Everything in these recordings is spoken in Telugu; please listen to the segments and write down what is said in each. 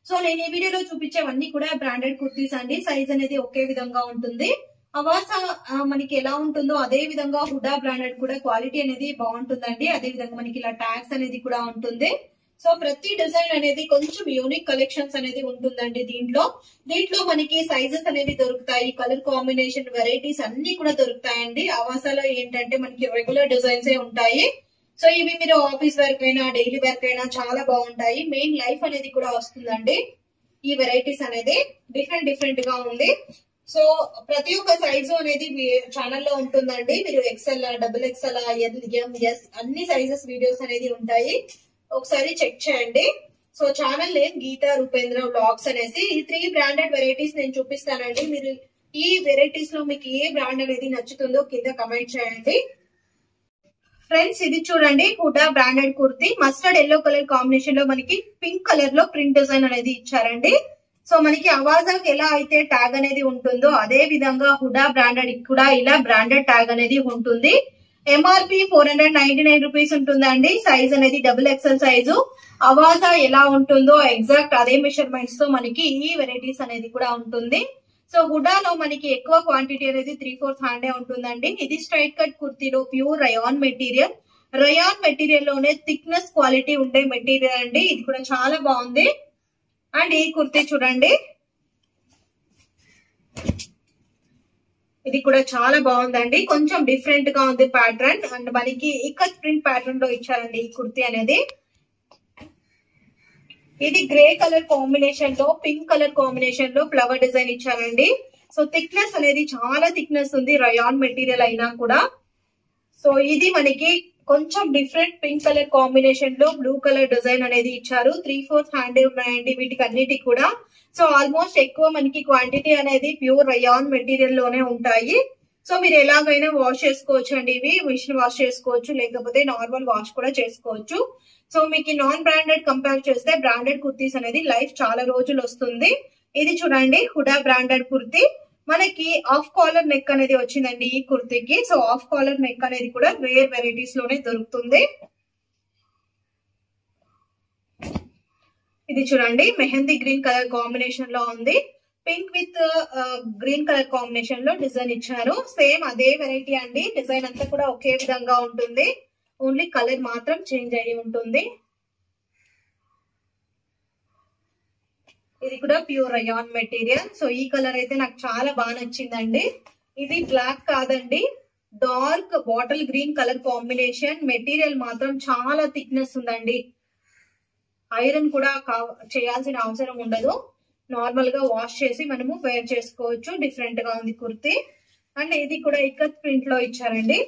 సో నేను ఈ వీడియోలో చూపించేవన్నీ కూడా బ్రాండెడ్ కుర్తీస్ అండి సైజ్ అనేది ఒకే విధంగా ఉంటుంది అవాస ఆ, మనకి ఎలా ఉంటుందో అదే విధంగా హుడా బ్రాండెడ్ కూడా క్వాలిటీ అనేది బాగుంటుందండి అదే విధంగా మనకి ఇలా ట్యాగ్స్ అనేది కూడా ఉంటుంది సో ప్రతి డిజైన్ అనేది కొంచెం యూనిక్ కలెక్షన్స్ అనేది ఉంటుందండి దీంట్లో దీంట్లో మనకి సైజెస్ అనేవి దొరుకుతాయి కలర్ కాంబినేషన్ వెరైటీస్ అన్ని కూడా దొరుకుతాయండి అవాసాలో ఏంటంటే మనకి రెగ్యులర్ డిజైన్స్ ఏ ఉంటాయి సో ఇవి మీరు ఆఫీస్ వర్క్ అయినా డైలీ వర్క్ అయినా చాలా బాగుంటాయి మెయిన్ లైఫ్ అనేది కూడా వస్తుందండి ఈ వెరైటీస్ అనేది డిఫరెంట్ డిఫరెంట్ గా ఉంది సో ప్రతి ఒక్క సైజు అనేది ఛానల్లో ఉంటుందండి మీరు XL double XL L M S అన్ని సైజెస్ వీడియోస్ అనేది ఉంటాయి ఒకసారి చెక్ చేయండి so channel name Geetha Rupendra vlogs అనేసి ఈ త్రీ బ్రాండెడ్ వెరైటీస్ నేను చూపిస్తానండి మీరు ఈ వెరైటీస్ లో మీకు ఏ బ్రాండ్ అనేది నచ్చుతుందో కింద కమెంట్ చేయండి ఫ్రెండ్స్ ఇది చూడండి హుడా branded kurti mustard yellow colour combination లో మనకి పింక్ కలర్ లో ప్రింట్ డిజైన్ అనేది ఇచ్చారండి సో మనకి అవాజాకి ఎలా అయితే ట్యాగ్ అనేది ఉంటుందో అదే విధంగా హుడా బ్రాండెడ్ కూడా ఇలా బ్రాండెడ్ ట్యాగ్ అనేది ఉంటుంది MRP four hundred ninety nine rupees ఉంటుందండి సైజ్ అనేది డబుల్ ఎక్సెల్ సైజు అవాజా ఎలా ఉంటుందో ఎగ్జాక్ట్ అదే మెషర్మెంట్స్ తో మనకి ఈ వెరైటీస్ అనేది కూడా ఉంటుంది సో హుడాలో మనకి ఎక్కువ క్వాంటిటీ అనేది త్రీ ఫోర్త్ హ్యాండే ఉంటుందండి ఇది స్ట్రైట్ కట్ కుర్తీలో pure rayon material rayon material లోనే థిక్నెస్ క్వాలిటీ ఉండే మెటీరియల్ అండి ఇది కూడా చాలా బాగుంది అండ్ ఈ కుర్తీ చూడండి ఇది కూడా చాలా బాగుందండి కొంచెం డిఫరెంట్ గా ఉంది ప్యాటర్న్ అండ్ మనకి ఇక్కత్ ప్రింట్ ప్యాటర్న్ లో ఇచ్చారండి ఈ కుర్తీ అనేది ఇది గ్రే కలర్ కాంబినేషన్ లో పింక్ కలర్ కాంబినేషన్ లో ఫ్లవర్ డిజైన్ ఇచ్చారండి సో థిక్నెస్ అనేది చాలా థిక్నెస్ ఉంది రయాన్ మెటీరియల్ అయినా కూడా సో ఇది మనకి కొంచెం డిఫరెంట్ పింక్ కలర్ కాంబినేషన్ లో బ్లూ కలర్ డిజైన్ అనేది ఇచ్చారు త్రీ ఫోర్త్ హ్యాండ్ ఉన్నాయండి వీటికి అన్నిటికి కూడా సో ఆల్మోస్ట్ ఎక్కువ మనకి క్వాంటిటీ అనేది ప్యూర్ రయాన్ మెటీరియల్ లోనే ఉంటాయి సో మీరు ఎలాగైనా వాష్ చేసుకోవచ్చు అండి ఇవి మిషన్ వాష్ చేసుకోవచ్చు లేకపోతే నార్మల్ వాష్ కూడా చేసుకోవచ్చు సో మీకు నాన్ బ్రాండెడ్ కంపేర్ చేస్తే బ్రాండెడ్ కుర్తీస్ అనేది లైఫ్ చాలా రోజులు వస్తుంది ఇది చూడండి హుడా బ్రాండెడ్ కుర్తీ మనకి ఆఫ్ కాలర్ నెక్ అనేది వచ్చిందండి ఈ కుర్తీకి సో ఆఫ్ కాలర్ నెక్ అనేది కూడా రేర్ వెరైటీస్ లోనే దొరుకుతుంది ఇది చూడండి మెహందీ గ్రీన్ కలర్ కాంబినేషన్ లో ఉంది pink with green colour combination లో డిజైన్ ఇచ్చారు సేమ్ అదే వెరైటీ అండి డిజైన్ అంతా కూడా ఒకే విధంగా ఉంటుంది ఓన్లీ కలర్ మాత్రం చేంజ్ అయ్యి ఉంటుంది ఇది కూడా ప్యూర్ రయాన్ మెటీరియల్ సో ఈ కలర్ అయితే నాకు చాలా బాగా నచ్చిందండి ఇది బ్లాక్ కాదండి dark bottle green colour combination material మాత్రం చాలా థిక్నెస్ ఉందండి ఐరన్ కూడా చేయాల్సిన అవసరం ఉండదు నార్మల్ గా వాష్ చేసి మనము వేర్ చేసుకోవచ్చు డిఫరెంట్ గా ఉంది కుర్తీ అండ్ ఇది కూడా ఇక్కత్ ప్రింట్ లో ఇచ్చారండి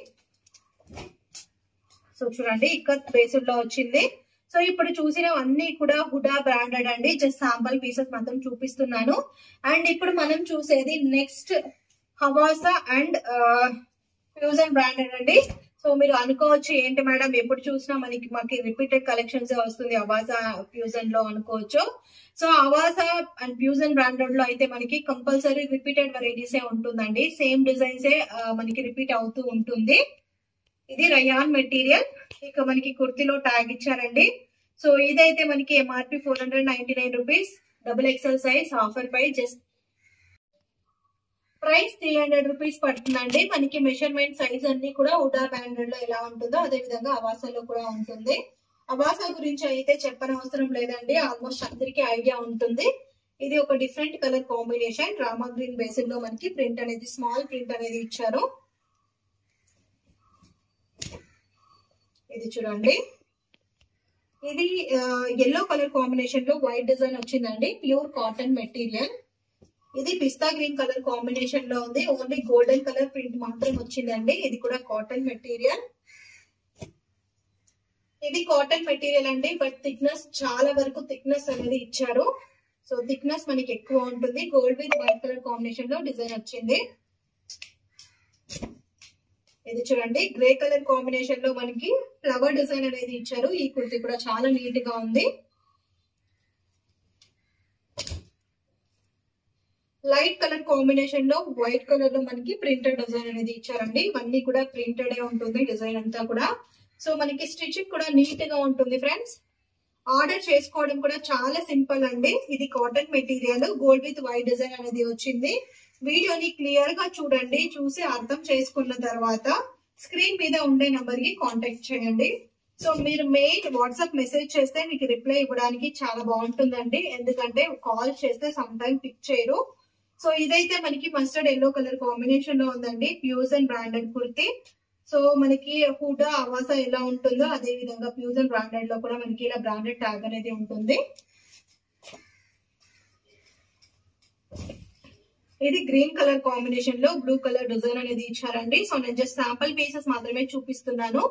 సో చూడండి ఇక్కత్ బేస్డ్ లో వచ్చింది సో ఇప్పుడు చూసినవన్నీ కూడా హుడా బ్రాండెడ్ అండి జస్ట్ శాంపుల్ పీసెస్ మాత్రం చూపిస్తున్నాను అండ్ ఇప్పుడు మనం చూసేది next Avaasa and fusion branded అండి సో మీరు అనుకోవచ్చు ఏంటి మేడం ఎప్పుడు చూసినా మనకి మాకి రిపీటెడ్ కలెక్షన్స్ వస్తుంది అవాసా ఫ్యూజన్ లో అనుకోవచ్చు so Avaasa and fusion branded లో అయితే మనకి కంపల్సరీ రిపీటెడ్ వెరైటీస్ ఏ ఉంటుందండి సేమ్ డిజైన్స్ ఏ మనకి రిపీట్ అవుతూ ఉంటుంది ఇది రయాన్ మెటీరియల్ ఇక మనకి కుర్తిలో ట్యాగ్ ఇచ్చారండి సో ఇదైతే మనకి MRP four hundred ninety nine rupees double XL size offer పై just price three hundred rupees పడుతుందండి మనకి మెషర్మెంట్ సైజ్ అన్ని కూడా ఉడా బ్రాండెడ్ లో ఎలా ఉంటుందో అదే విధంగా అవాసాలో కూడా ఉంటుంది అవాసా గురించి అయితే చెప్పనవసరం లేదండి ఆల్మోస్ట్ అందరికీ ఐడియా ఉంటుంది ఇది ఒక different colour combination Rama green బేసిన్ లో మనకి ప్రింట్ అనేది స్మాల్ ప్రింట్ అనేది ఇచ్చారు ఇది చూడండి ఇది ఎల్లో కలర్ కాంబినేషన్ లో వైట్ డిజైన్ వచ్చిందండి ప్యూర్ కాటన్ మెటీరియల్ ఇది పిస్తా గ్రీన్ కలర్ కాంబినేషన్ లో ఉంది ఓన్లీ గోల్డెన్ కలర్ ప్రింట్ మాత్రం వచ్చిందండి ఇది కూడా కాటన్ మెటీరియల్ ఇది కాటన్ మెటీరియల్ అండి బట్ థిక్నెస్ చాలా వరకు థిక్నెస్ అనేది ఇచ్చారు సో థిక్నెస్ మనకి ఎక్కువ ఉంటుంది gold with white colour combination లో డిజైన్ వచ్చింది ఇది చూడండి గ్రే కలర్ కాంబినేషన్ లో మనకి ఫ్లవర్ డిజైన్ అనేది ఇచ్చారు ఈ కుర్తి కూడా చాలా నీట్ గా ఉంది లైట్ కలర్ కాంబినేషన్ లో వైట్ కలర్ లో మనకి ప్రింటెడ్ డిజైన్ అనేది ఇచ్చారండి ఇవన్నీ కూడా ప్రింటెడ్ ఉంటుంది డిజైన్ అంతా కూడా సో మనకి స్టిచ్చింగ్ కూడా నీట్ గా ఉంటుంది ఫ్రెండ్స్ ఆర్డర్ చేసుకోవడం కూడా చాలా సింపుల్ అండి ఇది cotton material gold with white design అనేది వచ్చింది వీడియోని క్లియర్ గా చూడండి చూసి అర్థం చేసుకున్న తర్వాత స్క్రీన్ మీద ఉండే నంబర్ కి కాంటాక్ట్ చేయండి సో మీరు మెయిల్ వాట్సాప్ మెసేజ్ చేస్తే మీకు రిప్లై ఇవ్వడానికి చాలా బాగుంటుందండి ఎందుకంటే కాల్ చేస్తే సమ్ టైం పిక్ చేయరు సో ఇదైతే మనకి మస్టర్డ్ ఎల్లో కలర్ కాంబినేషన్ లో ఉందండి ప్యూజన్ బ్రాండెడ్ కుర్తి సో మనకి హుడా అవాసా ఎలా ఉంటుందో అదే విధంగా ప్యూజన్ బ్రాండెడ్ లో కూడా మనకి ఇలా బ్రాండెడ్ ట్యాగ్ అనేది ఉంటుంది ఇది గ్రీన్ కలర్ కాంబినేషన్ లో బ్లూ కలర్ డిజైన్ అనేది ఇచ్చారండి సో నేను జస్ట్ శాంపుల్ పీసెస్ మాత్రమే చూపిస్తున్నాను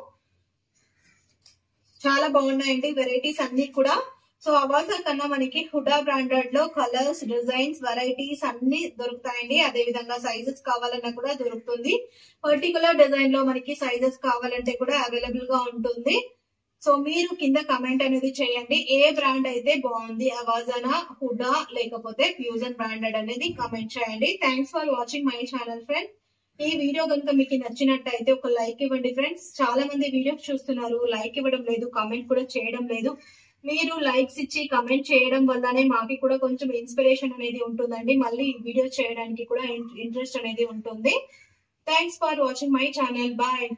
చాలా బాగున్నాయండి వెరైటీస్ అన్ని కూడా సో అవాసా కన్నా మనకి హుడా బ్రాండెడ్ లో కలర్స్ డిజైన్స్ వెరైటీస్ అన్ని దొరుకుతాయండి అదే విధంగా సైజెస్ కావాలన్నా కూడా దొరుకుతుంది పర్టికులర్ డిజైన్ లో మనకి సైజెస్ కావాలంటే కూడా అవైలబుల్ గా ఉంటుంది సో మీరు కింద కమెంట్ అనేది చేయండి ఏ బ్రాండ్ అయితే బాగుంది అవాజానా హుడా లేకపోతే ఫ్యూజన్ బ్రాండెడ్ అనేది కమెంట్ చేయండి thanks for watching my channel friend ఈ వీడియో కనుక మీకు నచ్చినట్టయితే ఒక లైక్ ఇవ్వండి ఫ్రెండ్స్ చాలా మంది వీడియోస్ చూస్తున్నారు లైక్ ఇవ్వడం లేదు కామెంట్ కూడా చేయడం లేదు మీరు లైక్స్ ఇచ్చి కమెంట్ చేయడం వల్లనే మాకి కూడా కొంచెం ఇన్స్పిరేషన్ అనేది ఉంటుందండి మళ్ళీ వీడియో చేయడానికి కూడా ఇంట్రెస్ట్ అనేది ఉంటుంది thanks for watching my channel bye